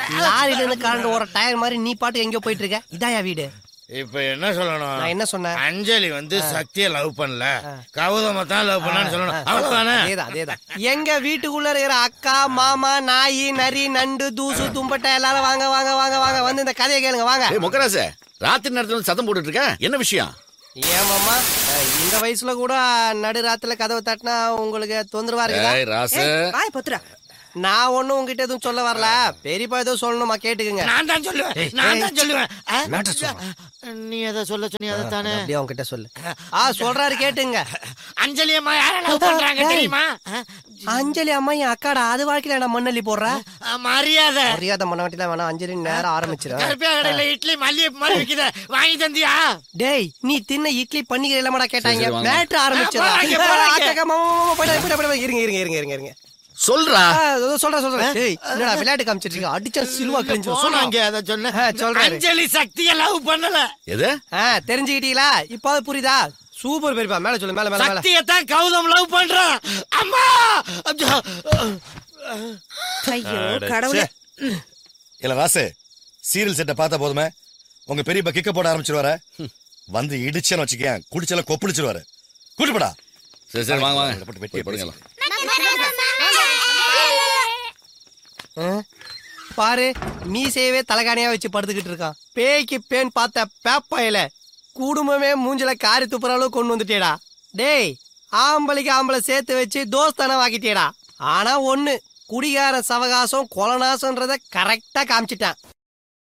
லாரில இருந்து கரண்ட் ஒரு டயர் மாதிரி நீ பாட்டுக்கு எங்கேயோ போயிட்டு இருக்க இதாயா வீடு இப்ப என்ன சொல்லணும் நான் என்ன சொன்னேன் அஞ்சலி வந்து சக்தியை லவ் பண்ணல கௌதம தான் லவ் பண்ணான்னு சொல்லணும் அவ்வளவுதானே அதேதான் அதேதான் எங்க வீட்டுக்குள்ள இருக்கிற அக்கா மாமா நாய் நரி நண்டு தூசு தும்பட்டை எல்லாரும் வாங்க வாங்க வாங்க வாங்க வந்து இந்த கதையை கேளுங்க வாங்க ஏய் முக்கராசே ராத்திரி நேரத்துல வந்து சத்தம் போட்டுட்டு இருக்க என்ன விஷயம் ஏன் மாமா அஹ், இந்த வயசுல கூட நடு ராத்துல கதவை தட்டினா உங்களுக்கு தொந்தரவா இருக்குதா ஏய் ராசு ஏய், வாய் பொத்துறா நான் ஒண்ணும் உங்ககிட்ட எதுவும் சொல்ல வரல பெரியப்பா ஏதோ சொல்லணுமா கேட்டுக்குங்க நான் தான் சொல்லுவேன் நான் தான் சொல்லுவேன் ஆ? மேட்டர் சொல்றேன். நீ எதை சொல்ல சொன்னி அதை தானே அப்படியே அவங்க கிட்ட சொல்லு ஆ சொல்றாரு கேட்டுங்க அஞ்சலி அம்மா யார லவ் பண்றாங்க டேய். தெரியுமா ஆ? அஞ்சலி அம்மா என் அக்காடா அது வாழ்க்கையில நான் மண்ணள்ளி போடுற ஆ, மரியாதை மரியாதை பண்ண வேண்டியதான் வேணாம் அஞ்சலி நேரம் ஆரம்பிச்சிடும் கருப்பியா கடையில இட்லி மல்லிகை மாதிரி விக்குத வாங்கி தந்தியா டேய் நீ தின்ன இட்லி பன்னிக்கை இல்லமாடா கேட்டாங்க சரி, வாங்க. மேட்ரு ஆரம்பிச்சிடும் போறாங்க, போறாங்க. இருங்க இருங்க இருங்க இருங்க இருங்க சொல்றா ஆ, இதோ சொல்றேன் சொல்றேன் டேய் என்னடா விளையாட்டு காமிச்சிட்டு இருக்க அடிச்சா சிலுவா கிழிஞ்சு போனாங்க அத சொன்ன ஆ, சொல்றாரு. அஞ்சலி சக்தியை லவ் பண்ணல எது ஆ தெரிஞ்சுக்கிட்டீங்களா இப்போ புரியுதா சூப்பர் பெரியப்பா மேல சொல்லு மேல மேல மேல சக்தியை தான் கௌதம் லவ் பண்றான் அம்மா அச்சோ. ஐயோ கடவுளே இல்ல ராசு சீரியல் செட்டை பார்த்தா போதுமே உங்க பெரியப்பா கிக்க போட ஆரம்பிச்சிருவாரு வந்து இடிச்சேன்னு வச்சுக்கேன் குடிச்சல கொப்பளிச்சிருவாரு கூட்டுப்படா சரி சரி வாங்க வாங்க போட்டு வெட்டி போய் படுங்கலாம் ஆ? பாரு மீசையவே தலகாணியா வச்சு படுத்துக்கிட்டு இருக்கான் பேய்க்கு பேன் பார்த்த பேப்பாயில குடும்பமே மூஞ்சில காரி துப்புற அளவு கொண்டு வந்துட்டேடா டேய் ஆம்பளைக்கு ஆம்பளை சேர்த்து வச்சு தோஸ்தான வாக்கிட்டேடா ஆனா ஒண்ணு குடிகார சவகாசம் கொலநாசன்றத கரெக்டா காமிச்சிட்டான்